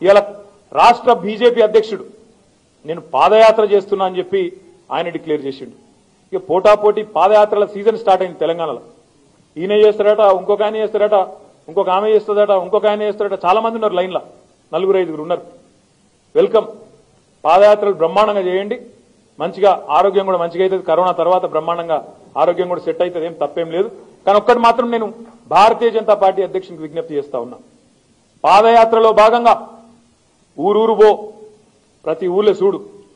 ఇవాళ రాష్ట్ర బీజేపీ అధ్యక్షుడు నేను పాదయాత్ర చేస్తున్నా అని చెప్పి ఆయన డిక్లేర్ చేసిండు ఇక పోటాపోటీ పాదయాత్రల సీజన్ స్టార్ట్ అయింది తెలంగాణలో ఈయన చేస్తారట ఇంకొక ఆయన చేస్తారట ఇంకొక ఆమె చేస్తుందట ఇంకొక ఆయన చేస్తారట చాలా మంది ఉన్నారు లైన్లో నలుగురు ఐదుగురు ఉన్నారు వెల్కమ్ పాదయాత్రలు బ్రహ్మాండంగా చేయండి మంచిగా ఆరోగ్యం కూడా మంచిగా అవుతుంది కరోనా తర్వాత బ్రహ్మాండంగా ఆరోగ్యం కూడా సెట్ అవుతుంది ఏం తప్పేం లేదు కానీ ఒక్కటి మాత్రం నేను భారతీయ జనతా పార్టీ అధ్యక్షునికి విజ్ఞప్తి చేస్తా ఉన్నా పాదయాత్రలో భాగంగా ఊరూరు పో ప్రతి ఊళ్ళో చూడు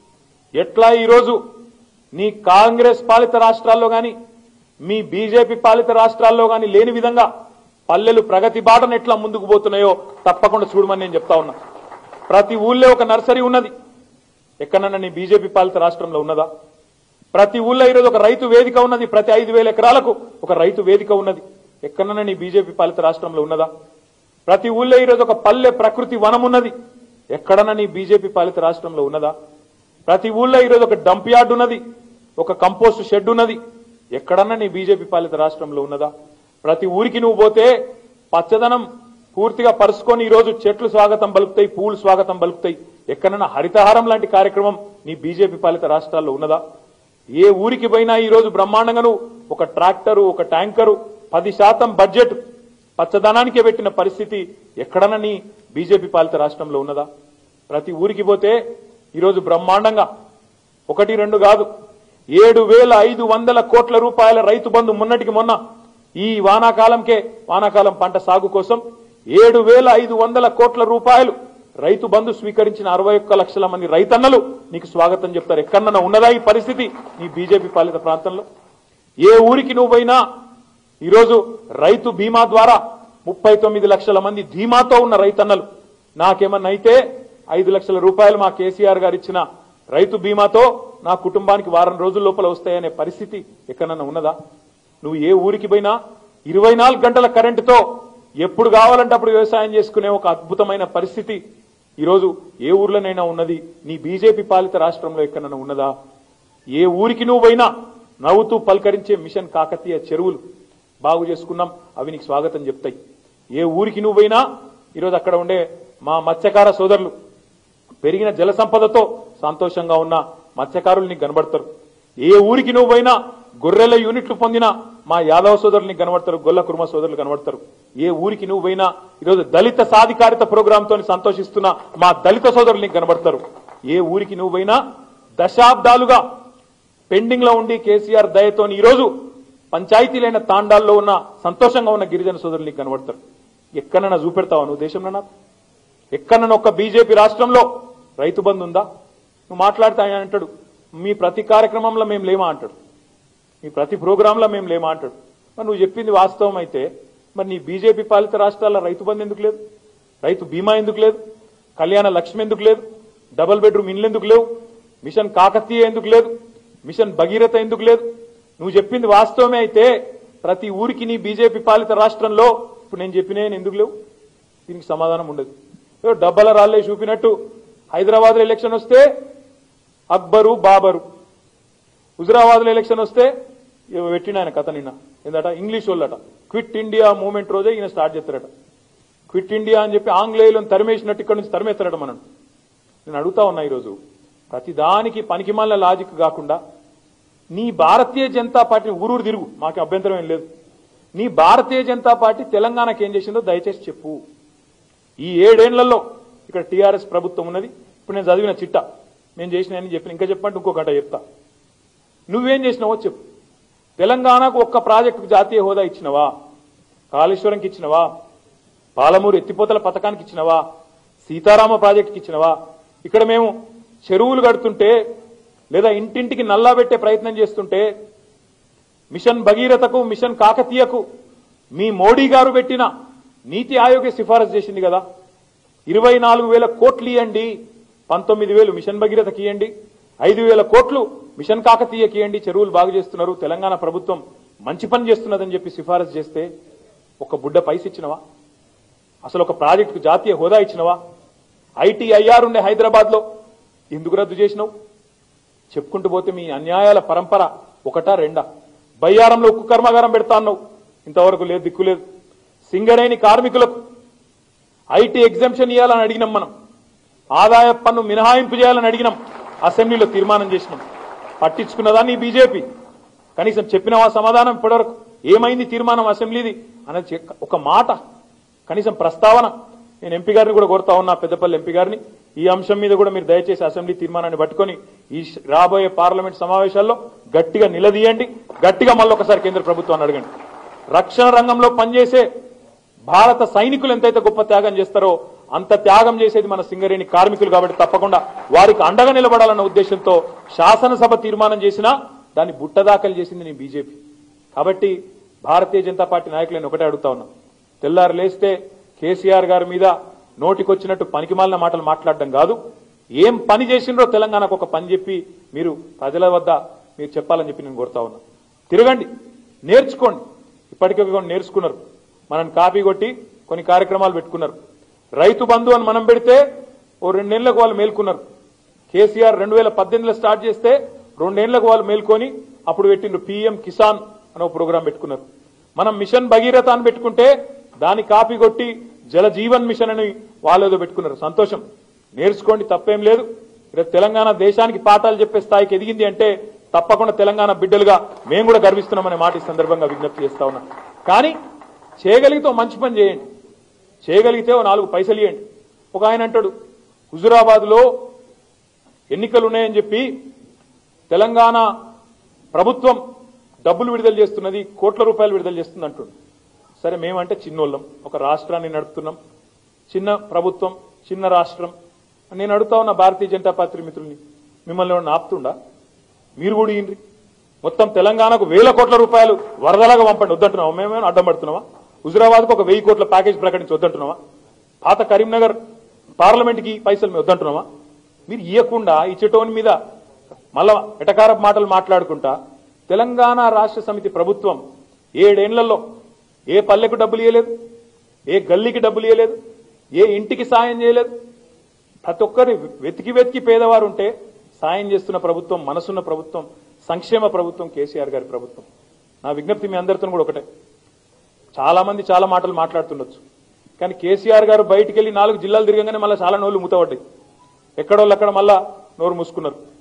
ఎట్లా ఈరోజు నీ కాంగ్రెస్ పాలిత రాష్ట్రాల్లో గాని మీ బీజేపీ పాలిత రాష్ట్రాల్లో గాని లేని విధంగా పల్లెలు ప్రగతి బాటను ఎట్లా ముందుకు పోతున్నాయో తప్పకుండా చూడమని నేను చెప్తా ఉన్నా ప్రతి ఊళ్ళో ఒక నర్సరీ ఉన్నది ఎక్కడన్నా నీ బీజేపీ పాలిత రాష్ట్రంలో ఉన్నదా ప్రతి ఊళ్ళో ఈరోజు ఒక రైతు వేదిక ఉన్నది ప్రతి ఐదు వేల ఎకరాలకు ఒక రైతు వేదిక ఉన్నది ఎక్కడన్నా నీ బీజేపీ పాలిత రాష్ట్రంలో ఉన్నదా ప్రతి ఊళ్ళో ఈరోజు ఒక పల్లె ప్రకృతి వనం ఉన్నది ఎక్కడన్నా నీ బీజేపీ పాలిత రాష్ట్రంలో ఉన్నదా ప్రతి ఊళ్ళో ఈరోజు ఒక డంప్ యార్డ్ ఉన్నది ఒక కంపోస్ట్ షెడ్ ఉన్నది ఎక్కడన్నా నీ బీజేపీ పాలిత రాష్ట్రంలో ఉన్నదా ప్రతి ఊరికి నువ్వు పోతే పచ్చదనం పూర్తిగా పరుచుకొని ఈరోజు చెట్లు స్వాగతం పలుకుతాయి పూలు స్వాగతం పలుకుతాయి ఎక్కడన్నా హరితహారం లాంటి కార్యక్రమం నీ బీజేపీ పాలిత రాష్ట్రాల్లో ఉన్నదా ఏ ఊరికి పోయినా ఈ రోజు బ్రహ్మాండంగా నువ్వు ఒక ట్రాక్టరు ఒక ట్యాంకరు పది శాతం బడ్జెట్ పచ్చదనానికే పెట్టిన పరిస్థితి ఎక్కడన్నా నీ బీజేపీ పాలిత రాష్ట్రంలో ఉన్నదా ప్రతి ఊరికి పోతే ఈరోజు బ్రహ్మాండంగా ఒకటి రెండు కాదు ఏడు వేల ఐదు వందల కోట్ల రూపాయల రైతు బంధు మొన్నటికి మొన్న ఈ వానాకాలంకే వానాకాలం పంట సాగు కోసం ఏడు వేల ఐదు వందల కోట్ల రూపాయలు రైతు బంధు స్వీకరించిన అరవై ఒక్క లక్షల మంది రైతన్నలు నీకు స్వాగతం చెప్తారు ఎక్కడన్నా ఉన్నదా ఈ పరిస్థితి నీ బీజేపీ పాలిత ప్రాంతంలో ఏ ఊరికి నువ్వు పోయినా ఈరోజు రైతు బీమా ద్వారా ముప్పై తొమ్మిది లక్షల మంది ధీమాతో ఉన్న రైతన్నలు నాకేమన్నా అయితే ఐదు లక్షల రూపాయలు మా కేసీఆర్ గారు ఇచ్చిన రైతు బీమాతో నా కుటుంబానికి వారం రోజుల లోపల వస్తాయనే పరిస్థితి ఎక్కడన్నా ఉన్నదా నువ్వు ఏ ఊరికి పోయినా ఇరవై నాలుగు గంటల కరెంటుతో ఎప్పుడు కావాలంటే అప్పుడు వ్యవసాయం చేసుకునే ఒక అద్భుతమైన పరిస్థితి ఈరోజు ఏ ఊర్లోనైనా ఉన్నది నీ బీజేపీ పాలిత రాష్ట్రంలో ఎక్కడైనా ఉన్నదా ఏ ఊరికి నువ్వు పోయినా నవ్వుతూ పలకరించే మిషన్ కాకతీయ చెరువులు బాగు చేసుకున్నాం అవి నీకు స్వాగతం చెప్తాయి ఏ ఊరికి నువ్వు పోయినా ఈరోజు అక్కడ ఉండే మా మత్స్యకార సోదరులు పెరిగిన జల సంపదతో సంతోషంగా ఉన్న మత్స్యకారులు నీకు కనబడతారు ఏ ఊరికి నువ్వు పోయినా గొర్రెల యూనిట్లు పొందిన మా యాదవ సోదరులు నీకు కనబడతారు గొల్ల కుర్మ సోదరులు కనబడతారు ఏ ఊరికి నువ్వు పోయినా ఈరోజు దళిత సాధికారిత ప్రోగ్రామ్ తోని సంతోషిస్తున్న మా దళిత సోదరులు నీకు కనబడతారు ఏ ఊరికి నువ్వు పోయినా దశాబ్దాలుగా పెండింగ్ లో ఉండి కేసీఆర్ దయతోని ఈరోజు పంచాయతీలైన తాండాల్లో ఉన్న సంతోషంగా ఉన్న గిరిజన సోదరులు నీకు కనబడతారు ఎక్కడన్నా చూపెడతావా నువ్వు దేశంలో నాకు ఎక్కడన్నా ఒక్క బీజేపీ రాష్ట్రంలో రైతు బంధు ఉందా నువ్వు మాట్లాడితే ఆయన అంటాడు మీ ప్రతి కార్యక్రమంలో మేము లేమా అంటాడు మీ ప్రతి ప్రోగ్రాంలో మేము లేమా అంటాడు మరి నువ్వు చెప్పింది వాస్తవం అయితే మరి నీ బీజేపీ పాలిత రాష్ట్రాల్లో రైతు బంధు ఎందుకు లేదు రైతు బీమా ఎందుకు లేదు కళ్యాణ లక్ష్మి ఎందుకు లేదు డబుల్ బెడ్రూమ్ ఇండ్లు ఎందుకు లేవు మిషన్ కాకతీయ ఎందుకు లేదు మిషన్ భగీరథ ఎందుకు లేదు నువ్వు చెప్పింది వాస్తవమే అయితే ప్రతి ఊరికి నీ బీజేపీ పాలిత రాష్ట్రంలో ఇప్పుడు నేను చెప్పిన ఎందుకు లేవు దీనికి సమాధానం ఉండదు ఏదో డబ్బల రాళ్ళే చూపినట్టు హైదరాబాద్ లో ఎలక్షన్ వస్తే అక్బరు బాబరు హుజరాబాద్ లో ఎలక్షన్ వస్తే ఏవో పెట్టిన ఆయన కథ నిన్న ఏందట ఇంగ్లీష్ వాళ్ళట క్విట్ ఇండియా మూవ్మెంట్ రోజే ఈయన స్టార్ట్ చేస్తారట క్విట్ ఇండియా అని చెప్పి ఆంగ్లేయులను తరిమేసినట్టు ఇక్కడ నుంచి తరిమేస్తారట మనం నేను అడుగుతా ఉన్నా ఈరోజు ప్రతి దానికి పనికిమాల లాజిక్ కాకుండా నీ భారతీయ జనతా పార్టీ ఊరూరు తిరుగు మాకు అభ్యంతరం ఏం లేదు నీ భారతీయ జనతా పార్టీ తెలంగాణకి ఏం చేసిందో దయచేసి చెప్పు ఈ ఏడేళ్లలో ఇక్కడ టీఆర్ఎస్ ప్రభుత్వం ఉన్నది ఇప్పుడు నేను చదివిన చిట్ట నేను చేసిన అని చెప్పిన ఇంకా చెప్పంటే ఇంకో గంట చెప్తా నువ్వేం చేసినావో చెప్పు తెలంగాణకు ఒక్క ప్రాజెక్టుకు జాతీయ హోదా ఇచ్చినవా కాళేశ్వరంకి ఇచ్చినవా పాలమూరు ఎత్తిపోతల పథకానికి ఇచ్చినవా సీతారామ ప్రాజెక్టుకి ఇచ్చినవా ఇక్కడ మేము చెరువులు కడుతుంటే లేదా ఇంటింటికి నల్లా పెట్టే ప్రయత్నం చేస్తుంటే మిషన్ భగీరథకు మిషన్ కాకతీయకు మీ మోడీ గారు పెట్టిన నీతి ఆయోగే సిఫారసు చేసింది కదా ఇరవై నాలుగు వేల కోట్లు ఇవ్వండి పంతొమ్మిది వేలు మిషన్ భగీరథకి ఇవ్వండి ఐదు వేల కోట్లు మిషన్ కాకతీయకి ఇవ్వండి చెరువులు బాగు చేస్తున్నారు తెలంగాణ ప్రభుత్వం మంచి పని చేస్తున్నదని చెప్పి సిఫారసు చేస్తే ఒక బుడ్డ పైసి ఇచ్చినవా అసలు ఒక ప్రాజెక్టుకు జాతీయ హోదా ఇచ్చినవా ఐటీఐఆర్ ఉండే హైదరాబాద్ లో ఎందుకు రద్దు చేసినావు చెప్పుకుంటూ పోతే మీ అన్యాయాల పరంపర ఒకటా రెండా బయ్యారంలో ఉక్కు కర్మాగారం పెడతా అన్నావు ఇంతవరకు లేదు దిక్కు లేదు సింగరేణి కార్మికులకు ఐటీ ఎగ్జామ్షన్ ఇవ్వాలని అడిగినాం మనం ఆదాయ పన్ను మినహాయింపు చేయాలని అడిగినాం అసెంబ్లీలో తీర్మానం చేసినాం పట్టించుకున్నదాన్ని ఈ బీజేపీ కనీసం చెప్పినవా సమాధానం ఇప్పటివరకు ఏమైంది తీర్మానం అసెంబ్లీది అనేది చె- ఒక మాట కనీసం ప్రస్తావన నేను ఎంపీ గారిని కూడా కోరుతా ఉన్నా పెద్దపల్లి ఎంపీ గారిని ఈ అంశం మీద కూడా మీరు దయచేసి అసెంబ్లీ తీర్మానాన్ని పట్టుకొని ఈ ష- రాబోయే పార్లమెంట్ సమావేశాల్లో గట్టిగా నిలదీయండి గట్టిగా మళ్ళీ ఒకసారి కేంద్ర ప్రభుత్వాన్ని అడగండి రక్షణ రంగంలో పనిచేసే భారత సైనికులు ఎంతైతే గొప్ప త్యాగం చేస్తారో అంత త్యాగం చేసేది మన సింగరేణి కార్మికులు కాబట్టి తప్పకుండా వారికి అండగా నిలబడాలన్న ఉద్దేశంతో శాసనసభ తీర్మానం చేసినా దాన్ని బుట్టదాఖలు చేసింది నీ బీజేపీ కాబట్టి భారతీయ జనతా పార్టీ నాయకులు నేను ఒకటే అడుగుతా ఉన్నా తెల్లారు లేస్తే కేసీఆర్ గారి మీద నోటికొచ్చినట్టు పనికిమాలిన మాటలు మాట్లాడడం కాదు ఏం పని చేసిండ్రో తెలంగాణకు ఒక పని చెప్పి మీరు ప్రజల వద్ద మీరు చెప్పాలని చెప్పి నేను కోరుతా ఉన్నా తిరగండి నేర్చుకోండి ఇప్పటికే కొన్ని నేర్చుకున్నారు మనం కాపీ కొట్టి కొన్ని కార్యక్రమాలు పెట్టుకున్నారు రైతు బంధు అని మనం పెడితే ఓ రెండేళ్లకు వాళ్ళు మేల్కొన్నారు కేసీఆర్ రెండు వేల పద్దెనిమిదిలో స్టార్ట్ చేస్తే రెండేళ్లకు వాళ్ళు మేల్కొని అప్పుడు పెట్టిండ్రు పీఎం కిసాన్ అనే ఒక ప్రోగ్రాం పెట్టుకున్నారు మనం మిషన్ భగీరథ అని పెట్టుకుంటే దాన్ని కాపీ కొట్టి జల జీవన్ మిషన్ అని వాళ్ళు ఏదో పెట్టుకున్నారు సంతోషం నేర్చుకోండి తప్పేం లేదు రేపు తెలంగాణ దేశానికి పాఠాలు చెప్పే స్థాయికి ఎదిగింది అంటే తప్పకుండా తెలంగాణ బిడ్డలుగా మేము కూడా గర్విస్తున్నామనే మాట ఈ సందర్భంగా విజ్ఞప్తి చేస్తా ఉన్నాం కానీ చేయగలిగితే ఓ మంచి పని చేయండి చేయగలిగితే ఓ నాలుగు పైసలు ఇవ్వండి ఒక ఆయన అంటాడు హుజురాబాద్ లో ఎన్నికలు ఉన్నాయని చెప్పి తెలంగాణ ప్రభుత్వం డబ్బులు విడుదల చేస్తున్నది కోట్ల రూపాయలు విడుదల చేస్తుంది అంటుండు సరే మేమంటే చిన్నోళ్ళం ఒక రాష్ట్రాన్ని నడుపుతున్నాం చిన్న ప్రభుత్వం చిన్న రాష్ట్రం నేను అడుగుతా ఉన్న భారతీయ జనతా పార్టీ మిత్రుల్ని మిమ్మల్ని ఏమన్నా ఆపుతుండా మీరు కూడా ఇయ్యండి మొత్తం తెలంగాణకు వేల కోట్ల రూపాయలు వరదలాగా పంపండి వద్దంటున్నావా మేమేమైనా అడ్డం పడుతున్నావా హుజురాబాద్కు ఒక వెయ్యి కోట్ల ప్యాకేజ్ ప్రకటించి వద్దంటున్నావా పాత కరీంనగర్ పార్లమెంట్కి పైసలు మేము వద్దంటున్నావా మీరు ఇవ్వకుండా ఇచ్చేటోని మీద మళ్ళా ఎటకారపు మాటలు మాట్లాడుకుంటా తెలంగాణ రాష్ట్ర సమితి ప్రభుత్వం ఏడేళ్లలో ఏ పల్లెకు డబ్బులు ఇవ్వలేదు ఏ గల్లీకి డబ్బులు ఇవ్వలేదు ఏ ఇంటికి సాయం చేయలేదు ప్రతి ఒక్కరి వెతికి వెతికి పేదవారు ఉంటే సాయం చేస్తున్న ప్రభుత్వం మనసున్న ప్రభుత్వం సంక్షేమ ప్రభుత్వం కేసీఆర్ గారి ప్రభుత్వం నా విజ్ఞప్తి మీ అందరితో కూడా ఒకటే చాలా మంది చాలా మాటలు మాట్లాడుతుండొచ్చు కానీ కేసీఆర్ గారు బయటికి వెళ్ళి నాలుగు జిల్లాలు తిరగగానే మళ్ళీ చాలా నోళ్ళు మూతపడ్డాయి ఎక్కడోళ్ళు అక్కడ మళ్ళా నోరు మూసుకున్నారు